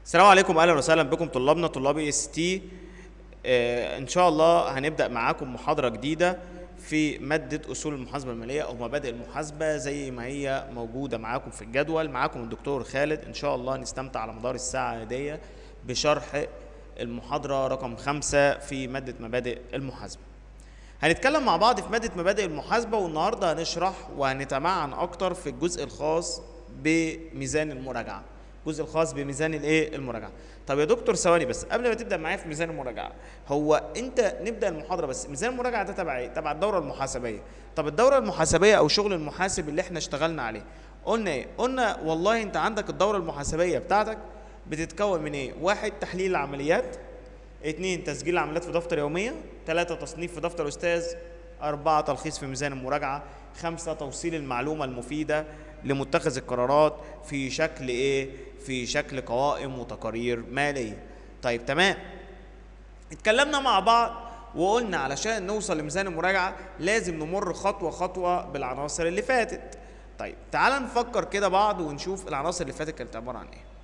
السلام عليكم اهلا وسهلا بكم طلابنا طلاب اس تي ان شاء الله هنبدا معاكم محاضره جديده في ماده اصول المحاسبه الماليه او مبادئ المحاسبه زي ما هي موجوده معاكم في الجدول معاكم الدكتور خالد ان شاء الله نستمتع على مدار الساعه دي بشرح المحاضره رقم خمسة في ماده مبادئ المحاسبه هنتكلم مع بعض في ماده مبادئ المحاسبه والنهارده هنشرح وهنتمعن اكتر في الجزء الخاص بميزان المراجعه الجزء الخاص بميزان الايه المراجعه طب يا دكتور ثواني بس قبل ما تبدا معايا في ميزان المراجعه هو انت نبدا المحاضره بس ميزان المراجعه ده تبع ايه تبع الدوره المحاسبيه طب الدوره المحاسبيه او شغل المحاسب اللي احنا اشتغلنا عليه قلنا ايه قلنا والله انت عندك الدوره المحاسبيه بتاعتك بتتكون من ايه واحد تحليل العمليات اتنين تسجيل العمليات في دفتر يوميه ثلاثة تصنيف في دفتر استاذ أربعة تلخيص في ميزان المراجعة خمسة توصيل المعلومة المفيدة لمتخذ القرارات في شكل ايه في شكل قوائم وتقارير ماليه طيب تمام اتكلمنا مع بعض وقلنا علشان نوصل لميزان المراجعه لازم نمر خطوه خطوه بالعناصر اللي فاتت طيب تعال نفكر كده بعض ونشوف العناصر اللي فاتت كانت عباره عن ايه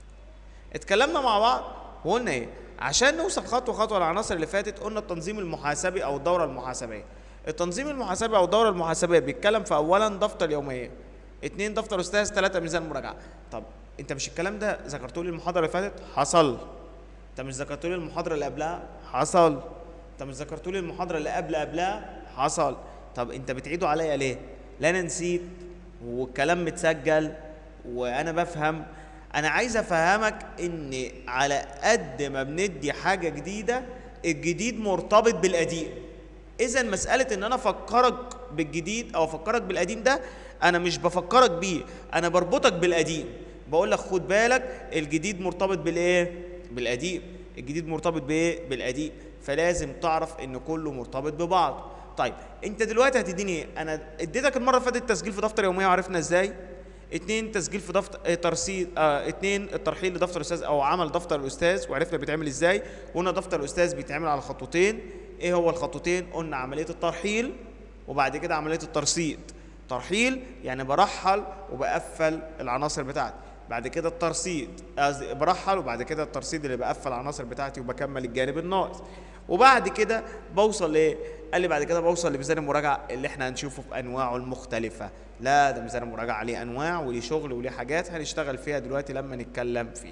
اتكلمنا مع بعض وقلنا ايه عشان نوصل خطوه خطوه للعناصر اللي فاتت قلنا التنظيم المحاسبي او الدوره المحاسبيه التنظيم المحاسبي او الدوره المحاسبيه بيتكلم في اولا دفتر يوميه اتنين دفتر استاذ ثلاثة ميزان مراجعة طب انت مش الكلام ده ذكرته لي المحاضرة اللي فاتت حصل انت مش ذكرته لي المحاضرة اللي قبلها حصل انت مش ذكرته لي المحاضرة اللي قبل قبلها حصل طب انت بتعيده عليا ليه لا انا نسيت والكلام متسجل وانا بفهم انا عايز افهمك ان على قد ما بندي حاجة جديدة الجديد مرتبط بالقديم اذا مسألة ان انا افكرك بالجديد او افكرك بالقديم ده انا مش بفكرك بيه انا بربطك بالقديم بقول لك خد بالك الجديد مرتبط بالايه بالقديم الجديد مرتبط بايه بالقديم فلازم تعرف ان كله مرتبط ببعض طيب انت دلوقتي هتديني ايه انا اديتك المره اللي فاتت تسجيل في دفتر يوميه وعرفنا ازاي اتنين تسجيل في دفتر اه ترصيد اه اتنين الترحيل لدفتر الاستاذ او عمل دفتر الاستاذ وعرفنا بيتعمل ازاي وقلنا دفتر الاستاذ بيتعمل على خطوتين ايه هو الخطوتين قلنا عمليه الترحيل وبعد كده عمليه الترصيد ترحيل يعني برحل وبقفل العناصر بتاعتي بعد كده الترصيد برحل وبعد كده الترصيد اللي بقفل العناصر بتاعتي وبكمل الجانب الناقص وبعد كده بوصل لايه قال لي بعد كده بوصل لميزان المراجعه اللي احنا هنشوفه في انواعه المختلفه لا ده ميزان المراجعه ليه انواع وليه شغل وليه حاجات هنشتغل فيها دلوقتي لما نتكلم فيه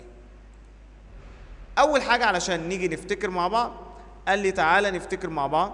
اول حاجه علشان نيجي نفتكر مع بعض قال لي تعالى نفتكر مع بعض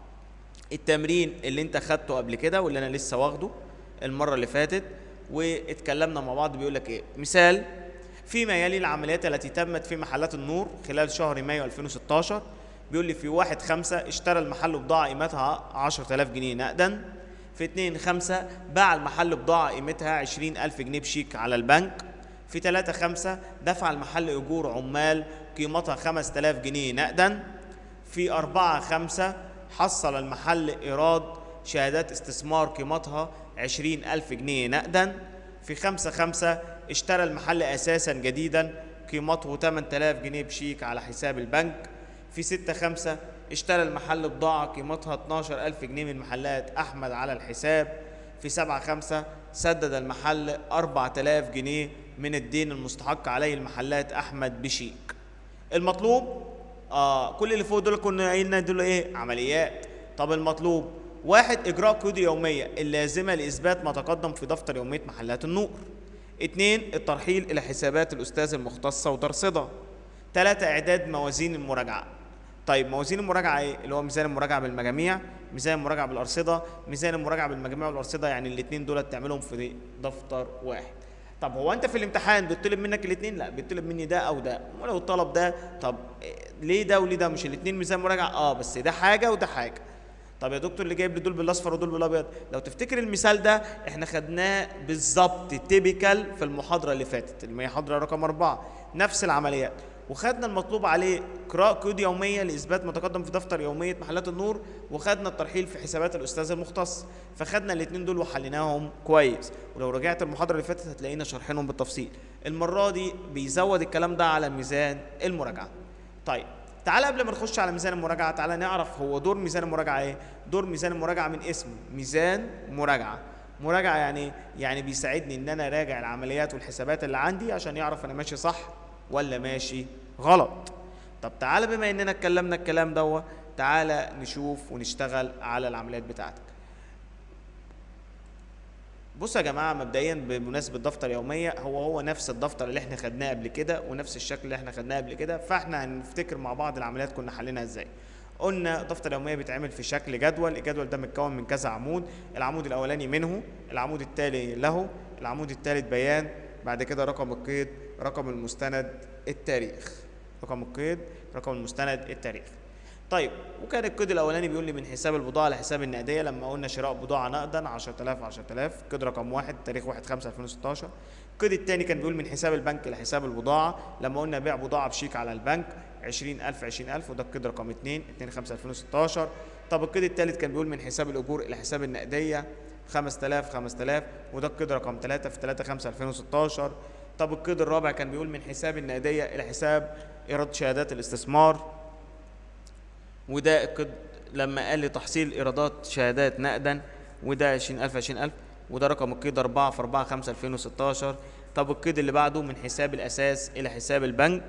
التمرين اللي انت خدته قبل كده واللي انا لسه واخده المره اللي فاتت واتكلمنا مع بعض بيقول لك ايه مثال فيما يلي العمليات التي تمت في محلات النور خلال شهر مايو 2016 بيقول لي في واحد خمسة اشترى المحل بضاعة قيمتها 10000 جنيه نقدا في اتنين خمسة باع المحل بضاعة قيمتها 20000 جنيه بشيك على البنك في تلاتة خمسة دفع المحل أجور عمال قيمتها 5000 جنيه نقدا في أربعة خمسة حصل المحل إيراد شهادات استثمار قيمتها عشرين ألف جنيه نقدا في خمسة خمسة اشترى المحل أساسا جديدا قيمته 8000 جنيه بشيك على حساب البنك في ستة خمسة اشترى المحل بضاعة قيمتها 12 ألف جنيه من محلات أحمد على الحساب في سبعة خمسة سدد المحل 4000 جنيه من الدين المستحق عليه المحلات أحمد بشيك المطلوب آه كل اللي فوق دول كنا قايلنا دول ايه عمليات طب المطلوب واحد اجراء قيود يوميه اللازمه لاثبات ما تقدم في دفتر يوميه محلات النور اتنين الترحيل الى حسابات الاستاذ المختصه وترصيدها ثلاثة اعداد موازين المراجعه طيب موازين المراجعه ايه اللي هو ميزان المراجعه بالمجاميع ميزان المراجعه بالارصده ميزان المراجعه بالمجاميع والارصده يعني الاثنين دول تعملهم في دفتر واحد طب هو انت في الامتحان بيطلب منك الاثنين لا بيطلب مني ده او ده ولو الطلب ده طب ليه ده وليه ده مش الاثنين ميزان مراجعه اه بس ده حاجه وده حاجه طب يا دكتور اللي جايب لي دول بالاصفر ودول بالابيض لو تفتكر المثال ده احنا خدناه بالظبط تيبيكال في المحاضره اللي فاتت المحاضره رقم أربعة نفس العمليات وخدنا المطلوب عليه قراءة كود يومية لإثبات ما تقدم في دفتر يومية محلات النور وخدنا الترحيل في حسابات الأستاذ المختص فخدنا الاثنين دول وحليناهم كويس ولو رجعت المحاضرة اللي فاتت هتلاقينا شارحينهم بالتفصيل المرة دي بيزود الكلام ده على ميزان المراجعة طيب تعالى قبل ما نخش على ميزان المراجعة تعالى نعرف هو دور ميزان المراجعة ايه دور ميزان المراجعة من اسمه ميزان مراجعة مراجعة يعني يعني بيساعدني ان انا اراجع العمليات والحسابات اللي عندي عشان يعرف انا ماشي صح ولا ماشي غلط طب تعالى بما اننا اتكلمنا الكلام دوت تعالى نشوف ونشتغل على العمليات بتاعتك بصوا يا جماعه مبدئيا بمناسبه دفتر يوميه هو هو نفس الدفتر اللي احنا خدناه قبل كده ونفس الشكل اللي احنا خدناه قبل كده فاحنا هنفتكر مع بعض العمليات كنا حليناها ازاي قلنا دفتر يوميه بيتعمل في شكل جدول الجدول ده متكون من كذا عمود العمود الاولاني منه العمود التالي له العمود الثالث بيان بعد كده رقم القيد رقم المستند التاريخ رقم القيد رقم المستند التاريخ طيب وكان الكود الاولاني بيقول لي من حساب البضاعه لحساب النقديه لما قلنا شراء بضاعه نقدا 10000 10000 كود رقم واحد تاريخ 1 5 2016 الكود الثاني كان بيقول من حساب البنك لحساب البضاعه لما قلنا بيع بضاعه بشيك على البنك 20000 20000 وده الكود رقم 2 2 5 2016 طب الكود الثالث كان بيقول من حساب الاجور الى حساب النقديه 5000 5000 وده الكود رقم 3 في 3 5 2016 طب الكود الرابع كان بيقول من حساب النقديه الى حساب ايراد شهادات الاستثمار وده الكود لما قال لي تحصيل ايرادات شهادات نقدا وده 20000 20000 وده رقم القيد 4 في 4 5 2016 طب القيد اللي بعده من حساب الاساس الى حساب البنك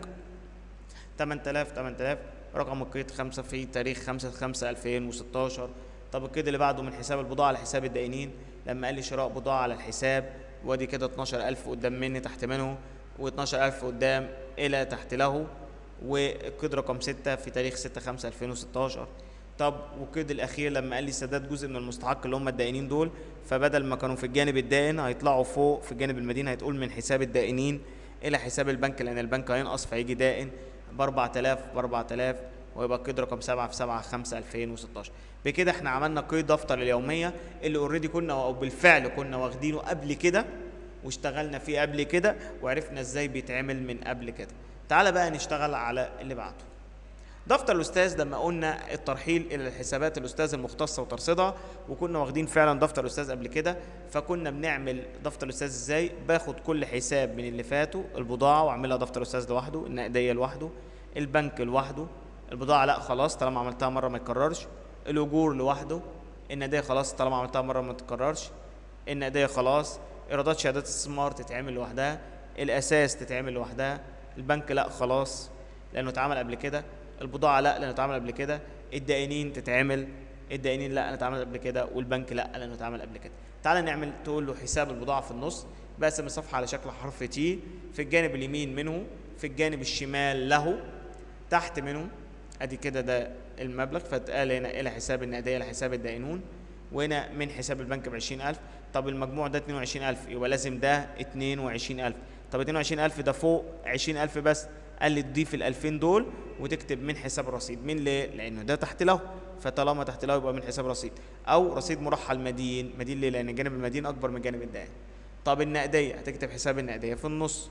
8000 8000 رقم القيد 5 في تاريخ 5 5 2016 طب القيد اللي بعده من حساب البضاعه لحساب الدائنين لما قال لي شراء بضاعه على الحساب وادي كده 12000 قدام مني تحت منه و12000 قدام الى تحت له والقيد رقم 6 في تاريخ 6 5 2016 طب والقيد الاخير لما قال لي سداد جزء من المستحق اللي هم الدائنين دول فبدل ما كانوا في الجانب الدائن هيطلعوا فوق في الجانب المدين هيتقول من حساب الدائنين الى حساب البنك لان البنك هينقص فهيجي دائن ب 4000 ب 4000 ويبقى القيد رقم 7 في 7 5 2016 بكده احنا عملنا قيد دفتر اليوميه اللي اوريدي كنا او بالفعل كنا واخدينه قبل كده واشتغلنا فيه قبل كده وعرفنا ازاي بيتعمل من قبل كده تعالى بقى نشتغل على اللي بعده دفتر الاستاذ لما قلنا الترحيل الى الحسابات الاستاذ المختصه وترصيدها وكنا واخدين فعلا دفتر الاستاذ قبل كده فكنا بنعمل دفتر الاستاذ ازاي باخد كل حساب من اللي فاتوا البضاعه واعملها دفتر الاستاذ لوحده النقديه لوحده البنك لوحده البضاعه لا خلاص طالما عملتها مره ما يتكررش الاجور لوحده النقديه خلاص طالما عملتها مره ما تتكررش النقديه خلاص ايرادات شهادات الاستثمار تتعمل لوحدها الاساس تتعمل لوحدها البنك لا خلاص لانه اتعمل قبل كده البضاعه لا لانه اتعمل قبل كده الدائنين تتعمل الدائنين لا لانه اتعمل قبل كده والبنك لا لانه اتعمل قبل كده تعالى نعمل تقول له حساب البضاعه في النص بقسم الصفحه على شكل حرف تي في الجانب اليمين منه في الجانب الشمال له تحت منه ادي كده ده المبلغ فتقال هنا الى حساب النقديه لحساب الدائنون وهنا من حساب البنك ب 20000 طب المجموع ده 22000 يبقى لازم ده 22000 طب 22000 ده فوق 20000 بس قال لي تضيف ال 2000 دول وتكتب من حساب الرصيد من ليه؟ لانه ده تحت له فطالما تحت له يبقى من حساب رصيد او رصيد مرحل مدين مدين ليه؟ لان جانب المدين اكبر من جانب الدائن طب النقديه هتكتب حساب النقديه في النص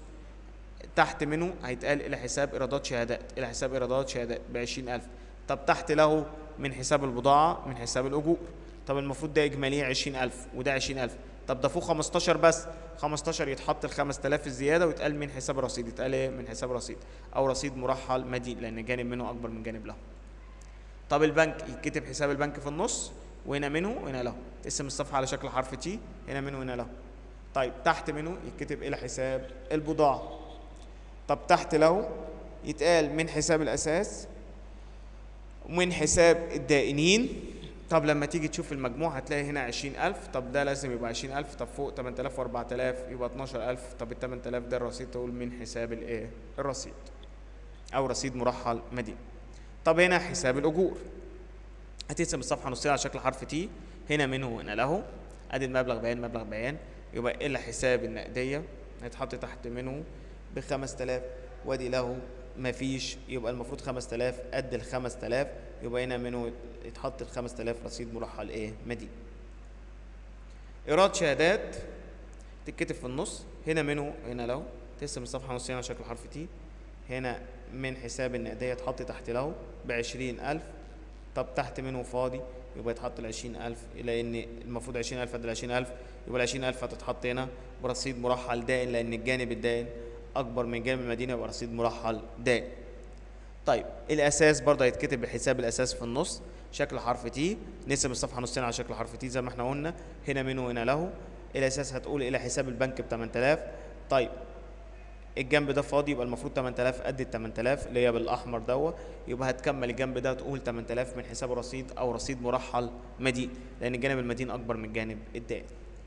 تحت منه هيتقال الى حساب ايرادات شهادات الى حساب ايرادات شهادات ب 20000 طب تحت له من حساب البضاعه من حساب الاجور طب المفروض ده اجماليه 20000 وده 20000 طب ده فوق 15 بس 15 يتحط ال 5000 الزياده ويتقال من حساب رصيد يتقال ايه من حساب رصيد او رصيد مرحل مدين لان جانب منه اكبر من جانب له طب البنك يتكتب حساب البنك في النص وهنا منه وهنا له تقسم الصفحه على شكل حرف تي هنا منه وهنا له طيب تحت منه يتكتب الى حساب البضاعه طب تحت له يتقال من حساب الاساس ومن حساب الدائنين طب لما تيجي تشوف المجموع هتلاقي هنا 20000 طب ده لازم يبقى 20000 طب فوق 8000 و4000 يبقى 12000 طب ال 8000 ده الرصيد تقول من حساب الايه الرصيد او رصيد مرحل مدين طب هنا حساب الاجور هتقسم الصفحه نصين على شكل حرف تي هنا منه وهنا له ادي المبلغ بيان مبلغ بيان يبقى الى حساب النقديه هيتحط تحت منه ب 5000 وادي له مفيش يبقى المفروض 5000 قد ال 5000 يبقى هنا منه يتحط ال 5000 رصيد مرحل ايه مدين ايراد شهادات تتكتب في النص هنا منه هنا له تقسم الصفحه نصين على شكل حرف تي هنا من حساب النقديه تحط تحت له ب 20000 طب تحت منه فاضي يبقى يتحط ال 20000 لان المفروض 20000 قد ال 20000 يبقى ال 20000 هتتحط هنا برصيد مرحل دائن لان الجانب الدائن اكبر من جانب المدينه يبقى رصيد مرحل دائم طيب الاساس برضه هيتكتب بحساب الاساس في النص شكل حرف تي نقسم الصفحه نصين على شكل حرف تي زي ما احنا قلنا هنا منه وهنا له الاساس هتقول الى حساب البنك ب 8000 طيب الجنب ده فاضي يبقى المفروض 8000 قد ال 8000 اللي هي بالاحمر دوت يبقى هتكمل الجنب ده تقول 8000 من حساب رصيد او رصيد مرحل مدين لان الجانب المدين اكبر من الجانب الدائن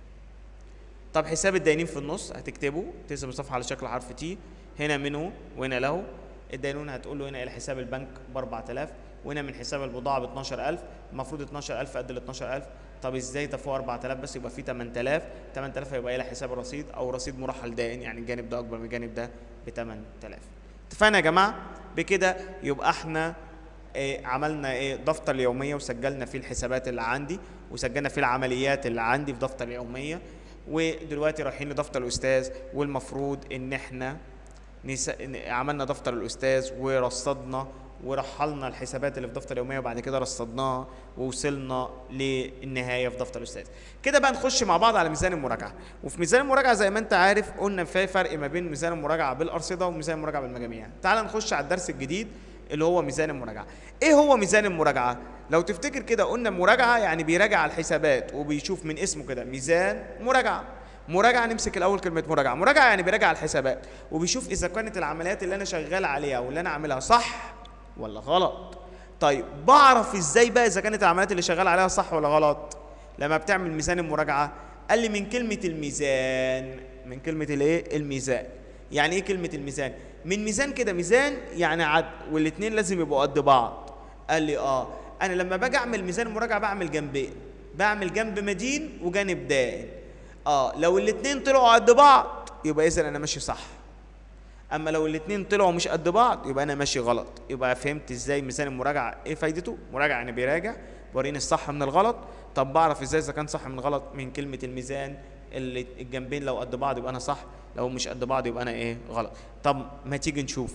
طب حساب الداينين في النص هتكتبه ترسم الصفحه على شكل حرف تي هنا منه وهنا له الدينون هتقول له هنا الى حساب البنك ب 4000 وهنا من حساب البضاعه ب 12000 المفروض 12000 قد ال 12000 طب ازاي ده فوق 4000 بس يبقى في 8000 8000 هيبقى الى حساب الرصيد او رصيد مرحل دائن يعني الجانب ده اكبر من الجانب ده ب 8000 اتفقنا يا جماعه بكده يبقى احنا إيه عملنا ايه دفتر اليوميه وسجلنا فيه الحسابات اللي عندي وسجلنا فيه العمليات اللي عندي في دفتر اليوميه ودلوقتي رايحين لدفتر الاستاذ والمفروض ان احنا نس... عملنا دفتر الاستاذ ورصدنا ورحلنا الحسابات اللي في دفتر اليوميه وبعد كده رصدناها ووصلنا للنهايه في دفتر الاستاذ كده بقى نخش مع بعض على ميزان المراجعه وفي ميزان المراجعه زي ما انت عارف قلنا في فرق ما بين ميزان المراجعه بالارصده وميزان المراجعه بالمجاميع تعال نخش على الدرس الجديد اللي هو ميزان المراجعه ايه هو ميزان المراجعه لو تفتكر كده قلنا مراجعه يعني بيراجع الحسابات وبيشوف من اسمه كده ميزان مراجعه مراجعه نمسك الاول كلمه مراجعه مراجعه يعني بيراجع الحسابات وبيشوف اذا كانت العمليات اللي انا شغال عليها واللي انا عاملها صح ولا غلط طيب بعرف ازاي بقى اذا كانت العمليات اللي شغال عليها صح ولا غلط لما بتعمل ميزان المراجعه قال لي من كلمه الميزان من كلمه الايه الميزان يعني ايه كلمه الميزان من ميزان كده ميزان يعني عد والاثنين لازم يبقوا قد بعض قال لي اه انا لما باجي اعمل ميزان مراجعه بعمل جنبين بعمل جنب مدين وجانب دائن اه لو الاثنين طلعوا قد بعض يبقى اذا انا ماشي صح اما لو الاثنين طلعوا مش قد بعض يبقى انا ماشي غلط يبقى فهمت ازاي ميزان المراجعه ايه فايدته مراجعه يعني بيراجع وريني الصح من الغلط طب بعرف ازاي اذا كان صح من غلط من كلمه الميزان اللي الجنبين لو قد بعض يبقى انا صح لو مش قد بعض يبقى انا ايه غلط طب ما تيجي نشوف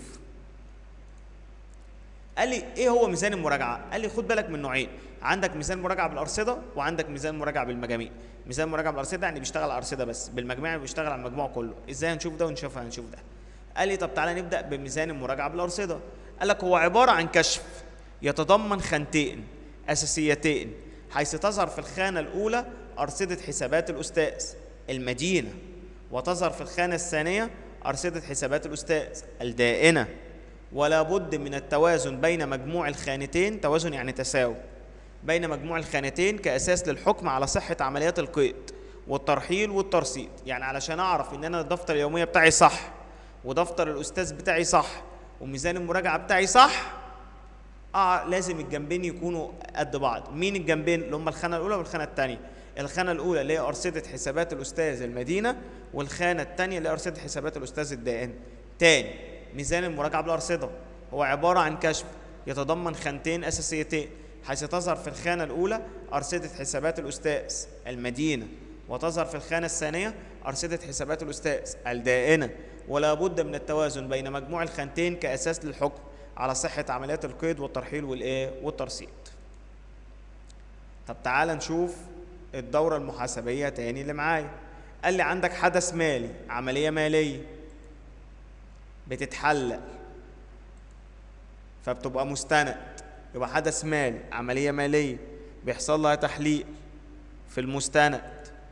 قال لي ايه هو ميزان المراجعه قال لي خد بالك من نوعين عندك ميزان مراجعه بالارصده وعندك ميزان مراجعه بالمجاميع ميزان مراجعه بالارصده يعني بيشتغل على الارصده بس بالمجموع بيشتغل على المجموع كله ازاي هنشوف ده ونشوف هنشوف ده قال لي طب تعالى نبدا بميزان المراجعه بالارصده قال لك هو عباره عن كشف يتضمن خانتين اساسيتين حيث تظهر في الخانه الاولى ارصده حسابات الاستاذ المدينه وتظهر في الخانه الثانيه ارصده حسابات الاستاذ الدائنه ولا بد من التوازن بين مجموع الخانتين توازن يعني تساوي بين مجموع الخانتين كأساس للحكم على صحة عمليات القيد والترحيل والترصيد يعني علشان أعرف إن أنا الدفتر اليومية بتاعي صح ودفتر الأستاذ بتاعي صح وميزان المراجعة بتاعي صح آه لازم الجنبين يكونوا قد بعض مين الجنبين اللي هم الخانة الأولى والخانة الثانية الخانة الأولى اللي هي أرصدة حسابات الأستاذ المدينة والخانة الثانية اللي هي أرصدة حسابات الأستاذ الدائن تاني ميزان المراجعة بالأرصدة هو عبارة عن كشف يتضمن خانتين أساسيتين حيث تظهر في الخانة الأولى أرصدة حسابات الأستاذ المدينة وتظهر في الخانة الثانية أرصدة حسابات الأستاذ الدائنة ولا بد من التوازن بين مجموع الخانتين كأساس للحكم على صحة عمليات القيد والترحيل والإيه والترصيد. طب تعال نشوف الدورة المحاسبية تاني اللي معايا. قال لي عندك حدث مالي عملية مالية بتتحلل فبتبقى مستند يبقى حدث مالي عملية مالية بيحصل لها تحليل في المستند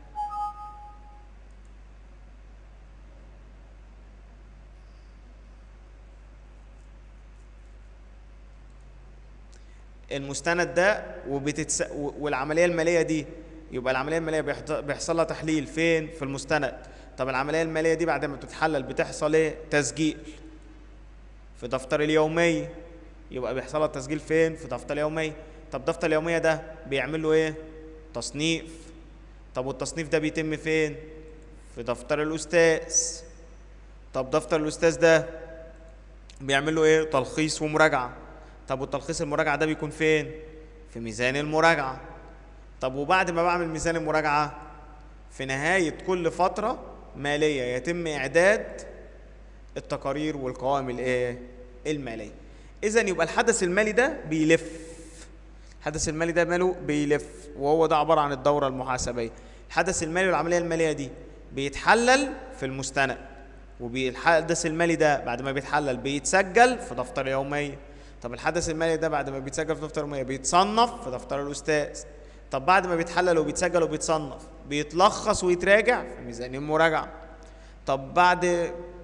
المستند ده وبتتس... والعملية المالية دي يبقى العملية المالية بيحط... بيحصل لها تحليل فين؟ في المستند طب العملية المالية دي بعد ما بتتحلل بتحصل ايه؟ تسجيل في دفتر اليومية يبقى بيحصل لها تسجيل فين؟ في دفتر اليومية طب دفتر اليومية ده بيعمل له ايه؟ تصنيف طب والتصنيف ده بيتم فين؟ في دفتر الأستاذ طب دفتر الأستاذ ده بيعمل له ايه؟ تلخيص ومراجعة طب والتلخيص المراجعة ده بيكون فين؟ في ميزان المراجعة طب وبعد ما بعمل ميزان المراجعة في نهاية كل فترة مالية يتم إعداد التقارير والقوائم الإيه؟ المالية. إذا يبقى الحدث المالي ده بيلف. الحدث المالي ده ماله بيلف وهو ده عبارة عن الدورة المحاسبية. الحدث المالي والعملية المالية دي بيتحلل في المستند والحدث المالي ده بعد ما بيتحلل بيتسجل في دفتر يومية. طب الحدث المالي ده بعد ما بيتسجل في دفتر يومية بيتصنف في دفتر الأستاذ. طب بعد ما بيتحلل وبيتسجل وبيتصنف بيتلخص ويتراجع في ميزان المراجعة طب بعد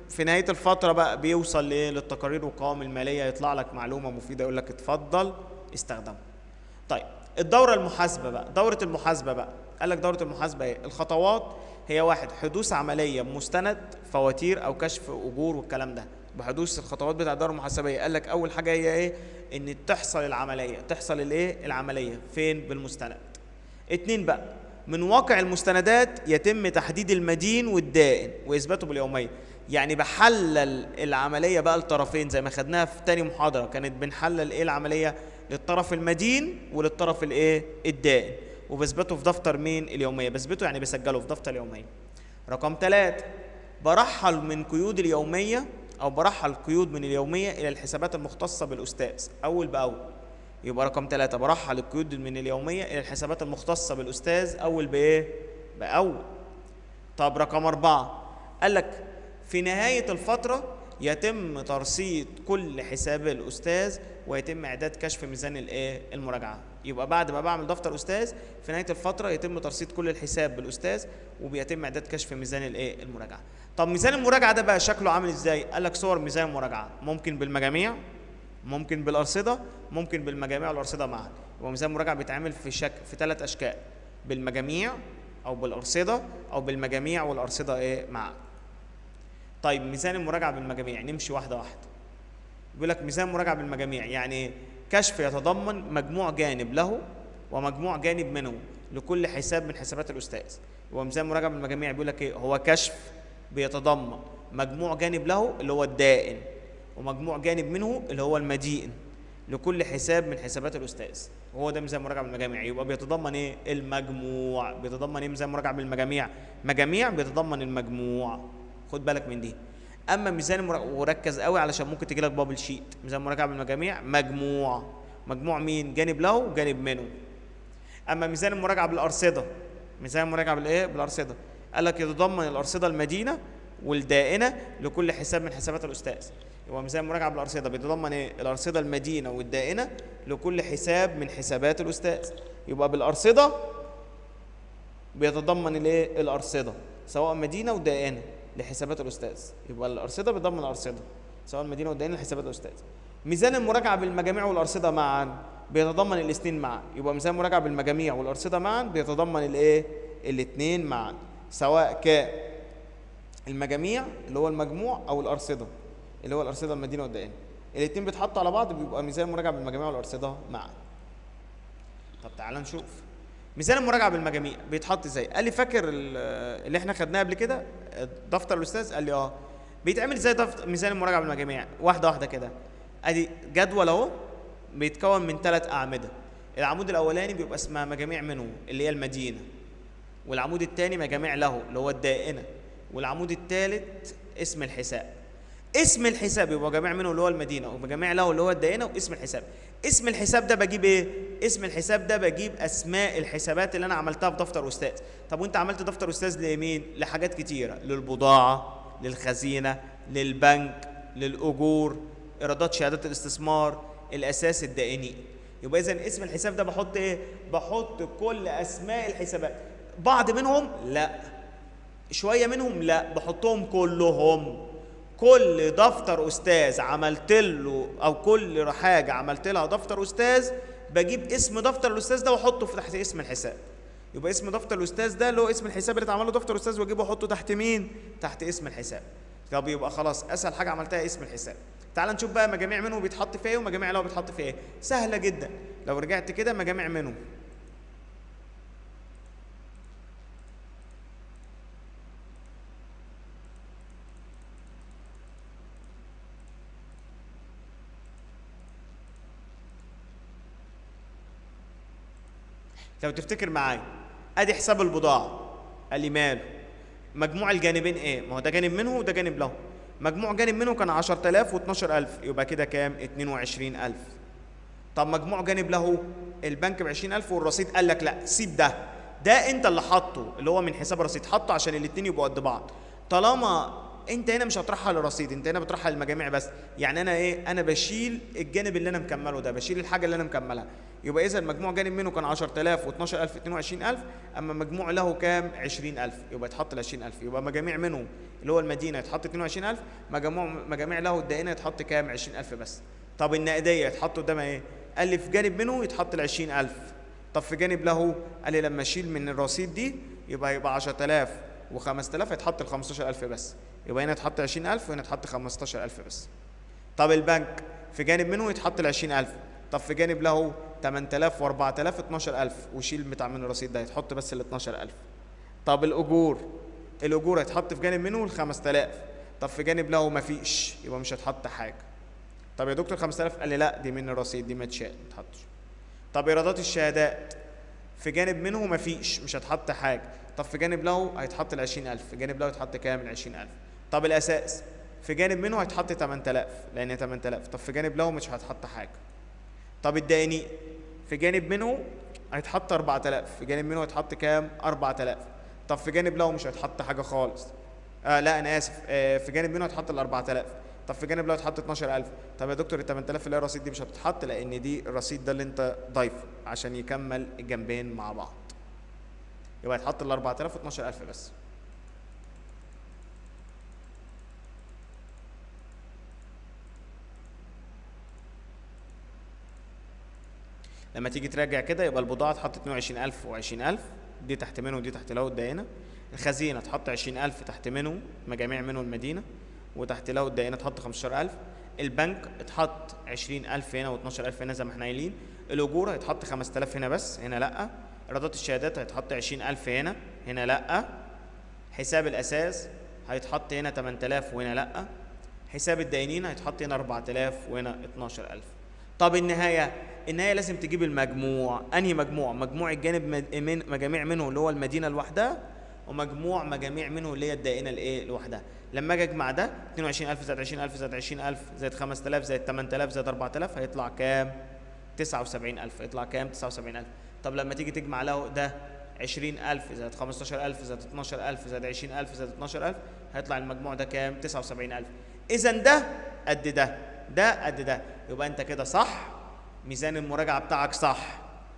في نهايه الفتره بقى بيوصل لايه للتقارير والقوائم الماليه يطلع لك معلومه مفيده يقول لك اتفضل استخدمها طيب الدوره المحاسبه بقى دوره المحاسبه بقى قال لك دوره المحاسبه ايه الخطوات هي واحد حدوث عمليه مستند فواتير او كشف اجور والكلام ده بحدوث الخطوات بتاع الدوره المحاسبيه قال لك اول حاجه هي ايه ان تحصل العمليه تحصل الايه العمليه فين بالمستند اتنين بقى من واقع المستندات يتم تحديد المدين والدائن واثباته باليوميه يعني بحلل العمليه بقى لطرفين زي ما خدناها في تاني محاضره كانت بنحلل ايه العمليه للطرف المدين وللطرف الايه الدائن وبثبته في دفتر مين اليوميه بثبته يعني بسجله في دفتر اليوميه رقم ثلاثة برحل من قيود اليوميه او برحل قيود من اليوميه الى الحسابات المختصه بالاستاذ اول باول يبقى رقم ثلاثة برحل القيود من اليومية إلى الحسابات المختصة بالأستاذ أول بإيه؟ بأول. طب رقم أربعة قال لك في نهاية الفترة يتم ترصيد كل حساب الأستاذ ويتم إعداد كشف ميزان الإيه؟ المراجعة. يبقى بعد ما بعمل دفتر أستاذ في نهاية الفترة يتم ترصيد كل الحساب بالأستاذ وبيتم إعداد كشف ميزان الإيه؟ المراجعة. طب ميزان المراجعة ده بقى شكله عامل إزاي؟ قال لك صور ميزان المراجعة ممكن بالمجاميع ممكن بالارصده ممكن بالمجاميع والارصده معا يبقى ميزان المراجعه بيتعمل في شكل في ثلاث اشكال بالمجاميع او بالارصده او بالمجاميع والارصده ايه معا طيب ميزان المراجعه بالمجاميع نمشي واحده واحده بيقول لك ميزان مراجعه بالمجاميع يعني كشف يتضمن مجموع جانب له ومجموع جانب منه لكل حساب من حسابات الاستاذ يبقى ميزان مراجعه بالمجاميع بيقول لك ايه هو كشف بيتضمن مجموع جانب له اللي هو الدائن ومجموع جانب منه اللي هو المدين لكل حساب من حسابات الاستاذ وهو ده ميزان مراجعه بالمجاميع يبقى بيتضمن ايه المجموع بيتضمن ايه ميزان مراجعه بالمجاميع مجاميع بيتضمن المجموع خد بالك من دي اما ميزان المراجعه وركز قوي علشان ممكن تجي لك بابل شيت ميزان مراجعه بالمجاميع مجموع مجموع مين جانب له وجانب منه اما ميزان المراجعه بالارصده ميزان المراجعه بالايه بالارصده قال لك يتضمن الارصده المدينه والدائنه لكل حساب من حسابات الاستاذ يبقى ميزان المراجعه بالارصده بيتضمن ايه الارصده المدينه والدائنه لكل حساب من حسابات الاستاذ يبقى بالارصده بيتضمن الايه الارصده سواء مدينه ودائنه لحسابات الاستاذ يبقى الارصده بيتضمن الارصده سواء مدينه ودائنه لحسابات الاستاذ ميزان المراجعه بالمجاميع والارصده معا بيتضمن الاثنين معا يبقى ميزان المراجعه بالمجاميع والارصده معا بيتضمن الايه الاثنين معا سواء كان المجاميع اللي هو المجموع او الارصده اللي هو الارصده المدينه والدائنه الاثنين بيتحطوا على بعض بيبقى ميزان المراجعه بالمجاميع والارصده معا طب تعال نشوف ميزان المراجعه بالمجاميع بيتحط ازاي قال لي فاكر ال- اللي احنا خدناه قبل كده دفتر الاستاذ قال لي اه بيتعمل ازاي دفتر ميزان المراجعه بالمجاميع واحده واحده كده ادي جدول اهو بيتكون من ثلاث اعمده العمود الاولاني بيبقى اسمها مجاميع منه اللي هي المدينه والعمود الثاني مجاميع له اللي هو الدائنه والعمود الثالث اسم الحساب اسم الحساب يبقى جميع منه اللي هو المدينه ومجاميع له اللي هو الدائنه واسم الحساب اسم الحساب ده بجيب ايه اسم الحساب ده بجيب اسماء الحسابات اللي انا عملتها في دفتر استاذ طب وانت عملت دفتر استاذ لمين لحاجات كتيره للبضاعه للخزينه للبنك للاجور ايرادات شهادات الاستثمار الاساس الدائني يبقى اذا اسم الحساب ده بحط ايه بحط كل اسماء الحسابات بعض منهم لا شويه منهم لا بحطهم كلهم كل دفتر استاذ عملت له او كل حاجه عملت لها دفتر استاذ بجيب اسم دفتر الاستاذ ده واحطه في تحت اسم الحساب يبقى اسم دفتر الاستاذ ده اللي هو اسم الحساب اللي اتعمل له دفتر استاذ واجيبه واحطه تحت مين تحت اسم الحساب طب يبقى خلاص اسهل حاجه عملتها اسم الحساب تعال نشوف بقى مجاميع منه بيتحط في ايه ومجاميع له بيتحط في ايه سهله جدا لو رجعت كده مجاميع منه لو تفتكر معايا ادي حساب البضاعه قال لي ماله مجموع الجانبين ايه ما هو ده جانب منه وده جانب له مجموع جانب منه كان 10000 و12000 يبقى كده كام 22000 طب مجموع جانب له البنك ب 20000 والرصيد قال لك لا سيب ده ده انت اللي حاطه اللي هو من حساب الرصيد حطه عشان الاثنين يبقوا قد بعض طالما انت هنا مش هتطرحها للرصيد انت هنا بتطرحها للمجاميع بس يعني انا ايه انا بشيل الجانب اللي انا مكمله ده بشيل الحاجه اللي انا مكملها يبقى اذا المجموع جانب منه كان 10000 و12000 22000 اما مجموع له كام 20000 يبقى يتحط ل 20000 يبقى مجاميع منه اللي هو المدينه يتحط 22000 مجموع مجاميع له الدائنه يتحط كام 20000 بس طب النقديه يتحط قدامها ايه قال لي في جانب منه يتحط ل 20000 طب في جانب له قال لي لما اشيل من الرصيد دي يبقى يبقى 10000 و5000 هيتحط ل 15000 بس يبقى هنا يتحط 20000 وهنا يتحط 15000 بس طب البنك في جانب منه يتحط ل 20000 طب في جانب له 8000 و4000 12000 وشيل بتاع من الرصيد ده يتحط بس ال 12000 طب الاجور الاجور هيتحط في جانب منه ال 5000 طب في جانب له مفيش يبقى مش هيتحط حاجه طب يا دكتور 5000 قال لي لا دي من الرصيد دي ما تشال ما تحطش طب ايرادات الشهادات في جانب منه مفيش مش هتحط حاجه طب في جانب له هيتحط ال 20000 في جانب له يتحط كام ال 20000 طب الاساس في جانب منه هيتحط 8000 لان 8000 طب في جانب له مش هتحط حاجه طب الدائني في جانب منه هيتحط 4000 في جانب منه هيتحط كام 4000 طب في جانب له مش هيتحط حاجه خالص آه لا انا اسف آه في جانب منه هيتحط ال 4000 طب في جانب له هيتحط 12000 طب يا دكتور ال 8000 اللي هي الرصيد دي مش هتتحط لان دي الرصيد ده اللي انت ضايفه عشان يكمل الجنبين مع بعض يبقى هيتحط ال 4000 و 12000 بس لما تيجي تراجع كده يبقى البضاعة اتحط 22000 و20000 دي تحت منه ودي تحت له الدائنة الخزينة اتحط 20000 تحت منه مجاميع منه المدينة وتحت له الدائنة اتحط 15000 البنك اتحط 20000 هنا و12000 هنا زي ما احنا قايلين الأجور هيتحط 5000 هنا بس هنا لأ إيرادات الشهادات هيتحط 20000 هنا هنا لأ حساب الأساس هيتحط هنا 8000 وهنا لأ حساب الدائنين هيتحط هنا 4000 وهنا 12000 طب النهاية النهاية لازم تجيب المجموع أنهي مجموع مجموع الجانب مد- من مجاميع منه اللي هو المدينة لوحدها ومجموع مجاميع منه اللي هي الدائنة الايه لوحدها لما اجي اجمع ده 22000 زائد 20000 زائد 20000 زائد 5000 زائد 8000 زائد 4000 هيطلع كام 79000 يطلع كام 79000 طب لما تيجي تجمع له ده 20000 زائد 15000 زائد 12000 زائد 20000 زائد 12000 هيطلع المجموع ده كام 79000 اذا ده قد ده ده قد ده يبقى انت كده صح ميزان المراجعه بتاعك صح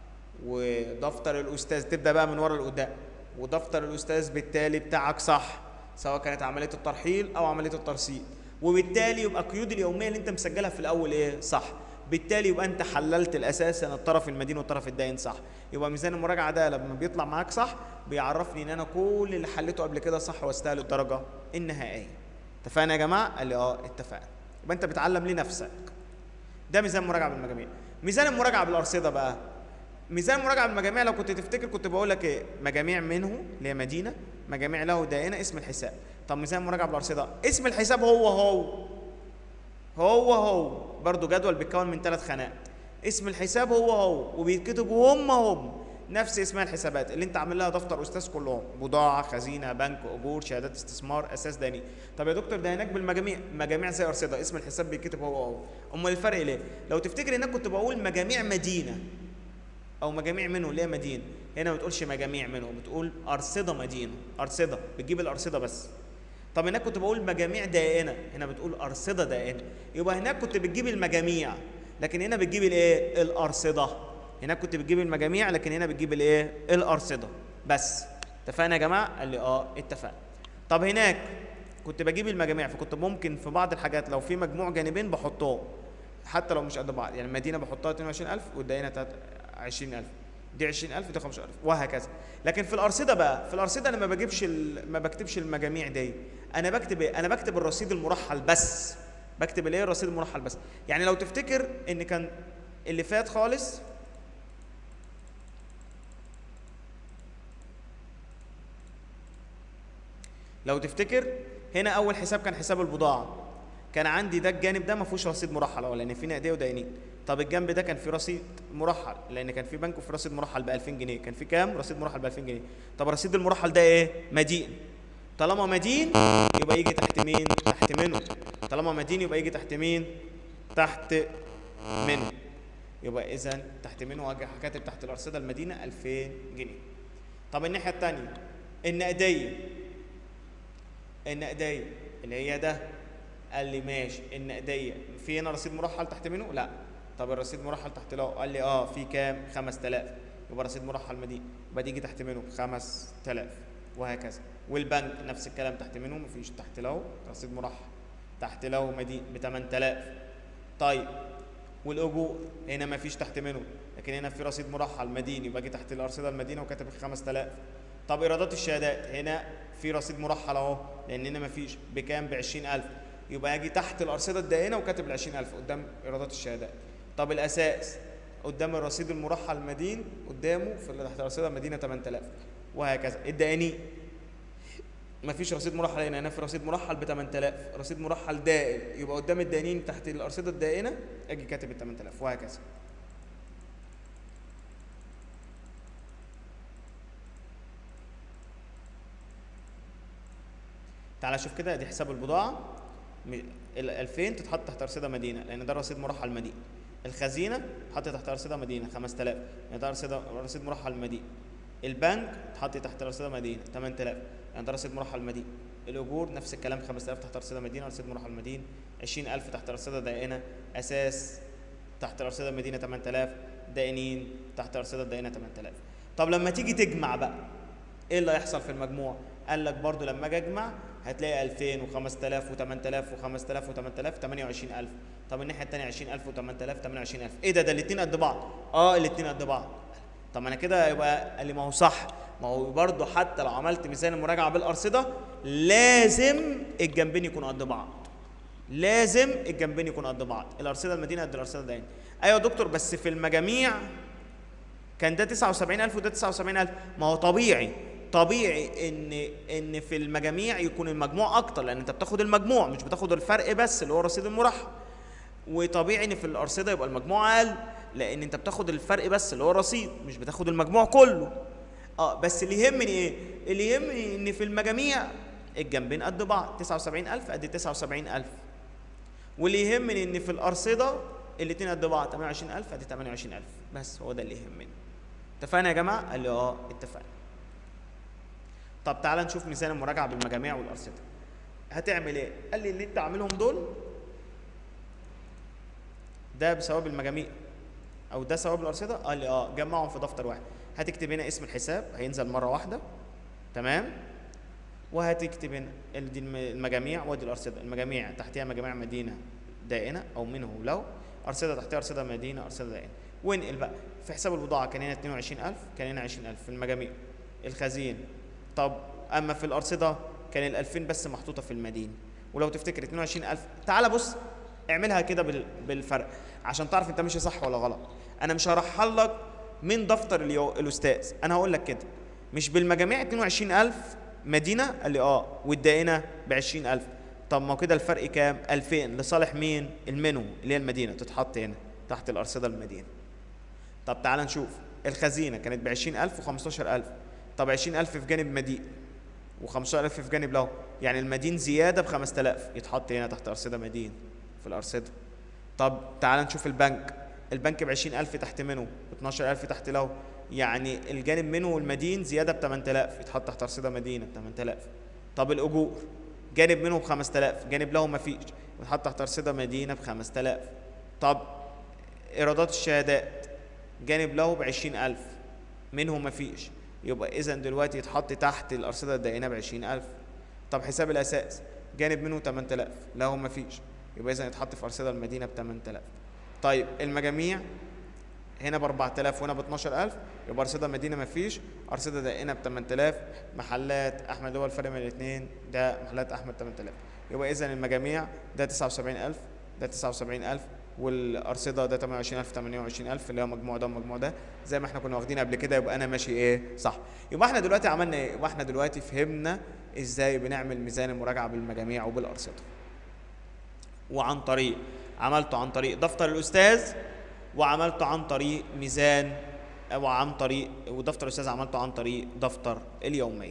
ودفتر الاستاذ تبدا بقى من ورا لقدام ودفتر الاستاذ بالتالي بتاعك صح سواء كانت عمليه الترحيل او عمليه الترصيد وبالتالي يبقى القيود اليوميه اللي انت مسجلها في الاول ايه صح بالتالي يبقى انت حللت الاساسا الطرف المدين والطرف الدائن صح يبقى ميزان المراجعه ده لما بيطلع معاك صح بيعرفني ان انا كل اللي حليته قبل كده صح واستاهل الدرجه النهائيه اتفقنا يا جماعه قال لي اه اتفقنا يبقى انت بتعلم لنفسك ده ميزان مراجعه بالمجاميع ميزان المراجعه بالارصده بقى ميزان مراجعه بالمجاميع لو كنت تفتكر كنت بقول لك ايه مجاميع منه اللي هي مدينه مجاميع له دائنه اسم الحساب طب ميزان مراجعه بالارصده اسم الحساب هو هو هو هو برضو جدول بيتكون من ثلاث خانات اسم الحساب هو هو وبيتكتبوا هم هم نفس اسماء الحسابات اللي انت عامل لها دفتر استاذ كلهم بضاعه خزينه بنك اجور شهادات استثمار اساس داني طب يا دكتور ده هناك بالمجاميع مجاميع زي ارصده اسم الحساب بيتكتب هو هو امال الفرق ليه لو تفتكر هناك كنت بقول مجاميع مدينه او مجاميع منه اللي هي مدينه هنا ما بتقولش مجاميع منه بتقول ارصده مدينه ارصده بتجيب الارصده بس طب هناك كنت بقول مجاميع دائنه هنا بتقول ارصده دائنه يبقى هناك كنت بتجيب المجاميع لكن هنا بتجيب الايه الارصده هناك كنت بتجيب المجاميع لكن هنا بتجيب الايه الارصده بس اتفقنا يا جماعه قال لي اه اتفقنا طب هناك كنت بجيب المجاميع فكنت ممكن في بعض الحاجات لو في مجموع جانبين بحطهم حتى لو مش قد بعض يعني المدينه بحطها 22000 والدائنه بتاعت 20000 دي 20000 دي 15000 وهكذا لكن في الارصده بقى في الارصده انا ما بجيبش ال- ما بكتبش المجاميع دي انا بكتب ايه انا بكتب الرصيد المرحل بس بكتب الايه الرصيد المرحل بس يعني لو تفتكر ان كان اللي فات خالص لو تفتكر هنا اول حساب كان حساب البضاعه كان عندي ده الجانب ده ما فيهوش رصيد مرحل أهو، لان في نقديه وداينين طب الجنب ده كان فيه رصيد مرحل لان كان في بنك وفي رصيد مرحل ب 2000 جنيه كان في كام رصيد مرحل ب 2000 جنيه طب الرصيد المرحل ده ايه مدين طالما مدين يبقى يجي تحت مين تحت منه طالما مدين يبقى يجي تحت مين تحت منه يبقى اذا تحت منه واجي كاتب تحت الارصده المدينه 2000 جنيه طب الناحيه الثانيه النقديه النقديه اللي هي ده قال لي ماشي النقديه في هنا رصيد مرحل تحت منه لا طب الرصيد مرحل تحت له قال لي اه في كام 5000 يبقى رصيد مرحل مدين يبقى دي يجي تحت منه 5000 وهكذا والبنك نفس الكلام تحت منه مفيش تحت له رصيد مرحل تحت له مدين ب 8000 طيب والاجور هنا مفيش تحت منه لكن هنا في رصيد مرحل مديني يبقى اجي تحت الارصده المدينه وكاتب 5000 طب ايرادات الشهادات هنا في رصيد مرحل اهو لان هنا مفيش بكام ب 20000 يبقى اجي تحت الارصده الدائنه وكاتب ال 20000 قدام ايرادات الشهادات طب الاساس قدام الرصيد المرحل المدين قدامه في اللي تحت الارصده المدينه 8000 وهكذا الدائني مفيش رصيد مرحل هنا هنا في رصيد مرحل ب 8000 رصيد مرحل دائن يبقى قدام الدائنين تحت الارصده الدائنه اجي كاتب ال 8000 وهكذا تعالى شوف كده دي حساب البضاعه م- ال 2000 تتحط تحت ارصده مدينه لان ده رصيد مرحل مدينه الخزينه تحط تحت ارصده مدينه 5000 يعني ده رصيد رصيد مرحل مدينه البنك تحط تحت ارصده مدينه 8000 يعني ده رصيد مرحل مدينه الاجور نفس الكلام 5000 تحت ارصده مدينه رصيد مرحل مدينه 20000 تحت ارصده دائنه اساس تحت ارصده مدينه 8000 دائنين تحت ارصده دائنه 8000 طب لما تيجي تجمع بقى ايه اللي هيحصل في المجموع قال لك برضو لما اجي اجمع هتلاقي 2000 و5000 و8000 و5000 و8000 28000 طب الناحيه الثانيه 20000 و8000 28000 ايه ده ده الاثنين قد بعض اه الاثنين قد بعض طب ما انا كده يبقى قال لي ما هو صح ما هو برضو حتى لو عملت ميزان المراجعه بالارصده لازم الجنبين يكونوا قد بعض لازم الجنبين يكونوا قد بعض الارصده المدينه قد الارصده الدائنه ايوه يا دكتور بس في المجاميع كان ده 79000 وده 79000 ما هو طبيعي طبيعي ان ان في المجاميع يكون المجموع اكتر لان انت بتاخد المجموع مش بتاخد الفرق بس اللي هو رصيد المرحل وطبيعي ان في الارصده يبقى المجموع اقل لان انت بتاخد الفرق بس اللي هو الرصيد مش بتاخد المجموع كله اه بس اللي يهمني ايه اللي يهمني ان في المجاميع الجنبين قد بعض 79000 قد 79000 واللي يهمني ان في الارصده الاثنين قد بعض 28000 قد 28000 بس هو ده اللي يهمني اتفقنا يا جماعه قال لي اه اتفقنا طب تعالى نشوف ميزان المراجعه بالمجاميع والارصده هتعمل ايه قال لي اللي انت عاملهم دول ده بثواب المجاميع او ده ثواب الارصده قال لي اه جمعهم في دفتر واحد هتكتب هنا اسم الحساب هينزل مره واحده تمام وهتكتب هنا ال- دي الم- المجاميع وادي الارصده المجاميع تحتها مجاميع مدينه دائنه او منه لو ارصده تحتها ارصده مدينه ارصده دائنه وانقل بقى في حساب البضاعه كان هنا 22000 كان هنا 20000 في المجاميع الخزين طب اما في الارصده كان ال 2000 بس محطوطه في المدينه ولو تفتكر 22000 تعال بص اعملها كده بال- بالفرق عشان تعرف انت ماشي صح ولا غلط انا مش هرحل لك من دفتر اليو- الاستاذ انا هقول لك كده مش بالمجاميع 22000 مدينه قال لي اه والدائنه ب 20000 طب ما هو كده الفرق كام 2000 لصالح مين المنو اللي هي المدينه تتحط هنا تحت الارصده المدينه طب تعال نشوف الخزينه كانت ب 20000 و15000 طب 20000 في جانب مدين و15000 في جانب له يعني المدين زياده ب 5000 يتحط هنا تحت ارصده مدين في الارصده طب تعال نشوف البنك البنك ب 20000 تحت منه ب 12000 تحت له يعني الجانب منه والمدين زياده ب 8000 يتحط تحت ارصده مدينه ب 8000 طب الاجور جانب منه ب 5000 جانب له ما فيش يتحط تحت ارصده مدينه ب 5000 طب ايرادات الشهادات جانب له ب 20000 منه ما فيش يبقى اذا دلوقتي يتحط تحت الارصده الدائنه ب 20000 طب حساب الاساس جانب منه 8000 له ما فيش يبقى اذا يتحط في ارصده المدينه ب 8000 طيب المجاميع هنا ب 4000 وهنا ب 12000 يبقى ارصده المدينه ما فيش ارصده دائنه ب 8000 محلات احمد هو الفرق بين الاثنين ده محلات احمد 8000 يبقى اذا المجاميع ده 79000 ده 79000 والارصده ده 28000 28000 اللي هو مجموع ده ومجموع ده زي ما احنا كنا واخدين قبل كده يبقى انا ماشي ايه صح يبقى احنا دلوقتي عملنا ايه يبقى احنا دلوقتي فهمنا ازاي بنعمل ميزان المراجعه بالمجاميع وبالارصده وعن طريق عملته عن طريق دفتر الاستاذ وعملته عن طريق ميزان او عن طريق ودفتر الاستاذ عملته عن طريق دفتر اليوميه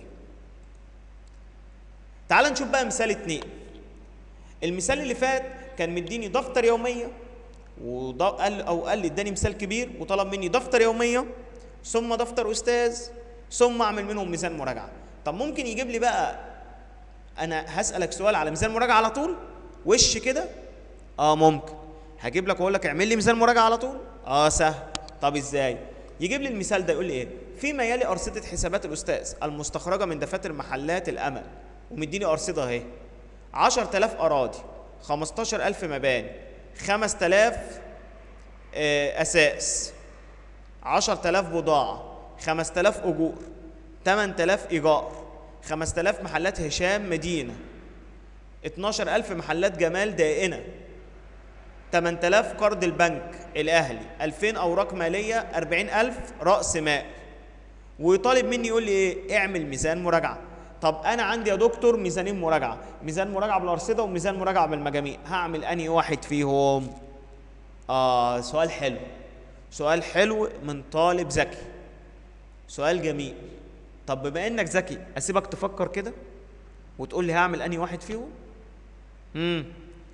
تعال نشوف بقى مثال اتنين المثال اللي فات كان مديني دفتر يوميه وقال او قال لي اداني مثال كبير وطلب مني دفتر يوميه ثم دفتر استاذ ثم اعمل منهم ميزان مراجعه طب ممكن يجيب لي بقى انا هسالك سؤال على ميزان مراجعه على طول وش كده اه ممكن هجيب لك واقول لك اعمل لي ميزان مراجعه على طول اه سهل طب ازاي يجيب لي المثال ده يقول لي ايه فيما يلي ارصده حسابات الاستاذ المستخرجه من دفاتر محلات الامل ومديني ارصده اهي 10000 اراضي 15000 مباني 5000 آه، اساس 10000 بضاعه 5000 اجور 8000 ايجار 5000 محلات هشام مدينه 12000 محلات جمال دائنه 8000 قرض البنك الاهلي 2000 اوراق ماليه 40000 راس مال ويطالب مني يقول لي ايه اعمل ميزان مراجعه طب انا عندي يا دكتور ميزانين مراجعه ميزان مراجعه بالارصده وميزان مراجعه بالمجاميع هعمل انهي واحد فيهم اه سؤال حلو سؤال حلو من طالب ذكي سؤال جميل طب بما انك ذكي اسيبك تفكر كده وتقول لي هعمل انهي واحد فيهم امم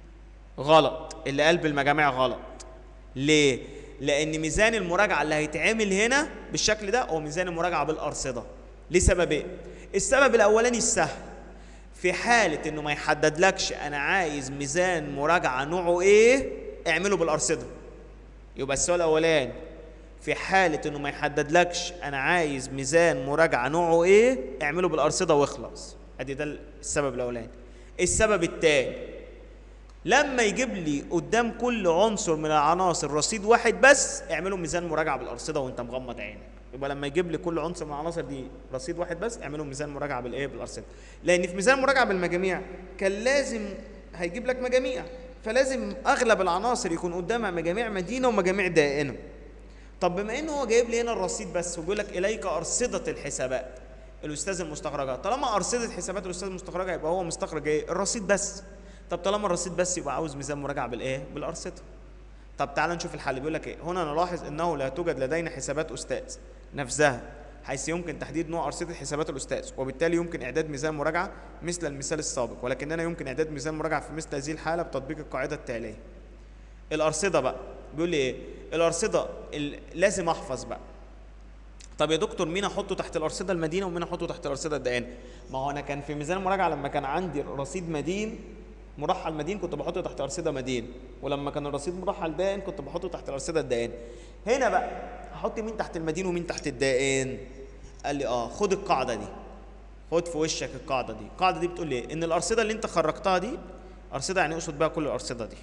غلط اللي قال بالمجاميع غلط ليه لان ميزان المراجعه اللي هيتعمل هنا بالشكل ده هو ميزان المراجعه بالارصده لسببين السبب الاولاني السهل في حاله انه ما يحددلكش انا عايز ميزان مراجعه نوعه ايه اعمله بالارصده يبقى السؤال الاولاني في حالة انه ما يحددلكش انا عايز ميزان مراجعة نوعه ايه اعمله بالارصدة واخلص ادي ده السبب الاولاني السبب الثاني لما يجيب لي قدام كل عنصر من العناصر رصيد واحد بس اعمله ميزان مراجعة بالارصدة وانت مغمض عينك يبقى لما يجيب لي كل عنصر من العناصر دي رصيد واحد بس اعمله ميزان مراجعة بالايه بالارصدة لان في ميزان مراجعة بالمجاميع كان لازم هيجيب لك مجاميع فلازم اغلب العناصر يكون قدامها مجاميع مدينة ومجاميع دائنة طب بما انه هو جايب لي هنا الرصيد بس وبيقول لك اليك ارصده الحسابات الاستاذ المستخرجه طالما ارصده حسابات الاستاذ المستخرجه يبقى هو مستخرج ايه الرصيد بس طب طالما الرصيد بس يبقى عاوز ميزان مراجعه بالايه بالارصده طب تعال نشوف الحل بيقول لك ايه هنا نلاحظ انه لا توجد لدينا حسابات استاذ نفسها حيث يمكن تحديد نوع ارصده حسابات الاستاذ وبالتالي يمكن اعداد ميزان مراجعه مثل المثال السابق ولكننا يمكن اعداد ميزان مراجعه في مثل هذه الحاله بتطبيق القاعده التاليه الارصده بقى بيقول لي ايه الارصده ال- لازم احفظ بقى طب يا دكتور مين احطه تحت الارصده المدينه ومين احطه تحت الارصده الدائنه ما هو انا كان في ميزان المراجعه لما كان عندي رصيد مدين مرحل مدين كنت بحطه تحت ارصده مدين ولما كان الرصيد مرحل دائن كنت بحطه تحت الارصده الدائن هنا بقى احط مين تحت المدين ومين تحت الدائن قال لي اه خد القاعده دي خد في وشك القاعده دي القاعده دي بتقول لي إيه؟ ان الارصده اللي انت خرجتها دي ارصده يعني اقصد بها كل الارصده دي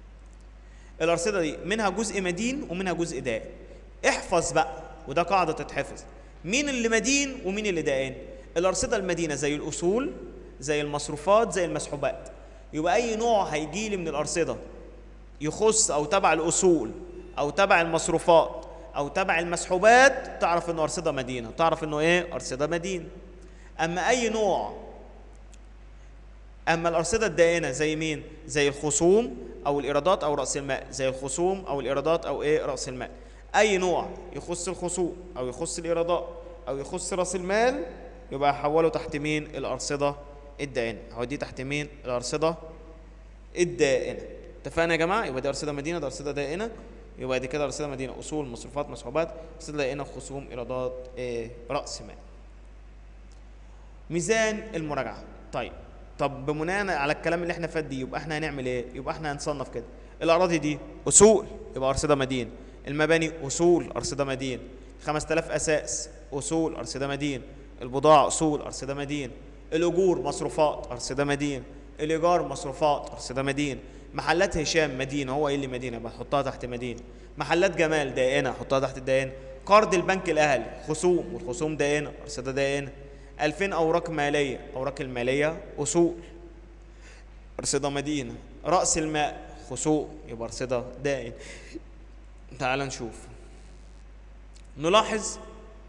الارصده دي منها جزء مدين ومنها جزء دائن احفظ بقى وده قاعده تتحفظ مين اللي مدين ومين اللي دائن الارصده المدينه زي الاصول زي المصروفات زي المسحوبات يبقى اي نوع هيجي لي من الارصده يخص او تبع الاصول او تبع المصروفات او تبع المسحوبات تعرف انه ارصده مدينه تعرف انه ايه ارصده مدينه اما اي نوع اما الارصده الدائنه زي مين زي الخصوم او الايرادات او راس المال زي الخصوم او الايرادات او ايه راس المال اي نوع يخص الخصوم او يخص الايرادات او يخص راس المال يبقى احوله تحت مين الارصده الدائنه هو دي تحت مين الارصده الدائنه اتفقنا يا جماعه يبقى دي ارصده مدينه ده ارصده دائنه يبقى دي كده ارصده مدينه اصول مصروفات مسحوبات ارصده دائنه خصوم ايرادات إيه راس مال ميزان المراجعه طيب طب بناء على الكلام اللي احنا فات دي يبقى احنا هنعمل ايه يبقى احنا هنصنف كده الاراضي دي اصول يبقى ارصده مدين المباني اصول ارصده مدين 5000 اساس اصول ارصده مدين البضاعه اصول ارصده مدين الاجور مصروفات ارصده مدين الايجار مصروفات ارصده مدين محلات هشام مدينه هو ايه اللي مدينه يبقى حطها تحت مدينه محلات جمال دائنه حطها تحت الدائنه قرض البنك الاهلي خصوم والخصوم دائنه ارصده دائنه 2000 اوراق ماليه اوراق الماليه اصول ارصده مدينه راس المال خصوم يبقى ارصده دائن تعال نشوف نلاحظ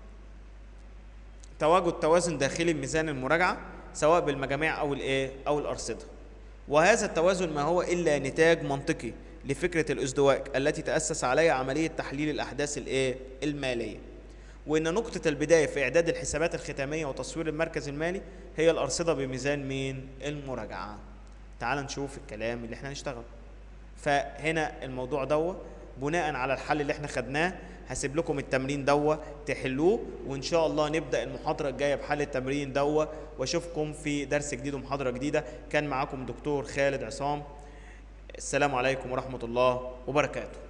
تواجد توازن داخلي ميزان المراجعه سواء بالمجاميع او الايه او الارصده وهذا التوازن ما هو الا نتاج منطقي لفكره الازدواج التي تاسس عليها عمليه تحليل الاحداث الايه الماليه وان نقطه البدايه في اعداد الحسابات الختاميه وتصوير المركز المالي هي الارصده بميزان مين المراجعه تعال نشوف الكلام اللي احنا هنشتغل فهنا الموضوع دوت بناء على الحل اللي احنا خدناه هسيب لكم التمرين دوا تحلوه وان شاء الله نبدا المحاضره الجايه بحل التمرين دوا واشوفكم في درس جديد ومحاضره جديده كان معاكم دكتور خالد عصام السلام عليكم ورحمه الله وبركاته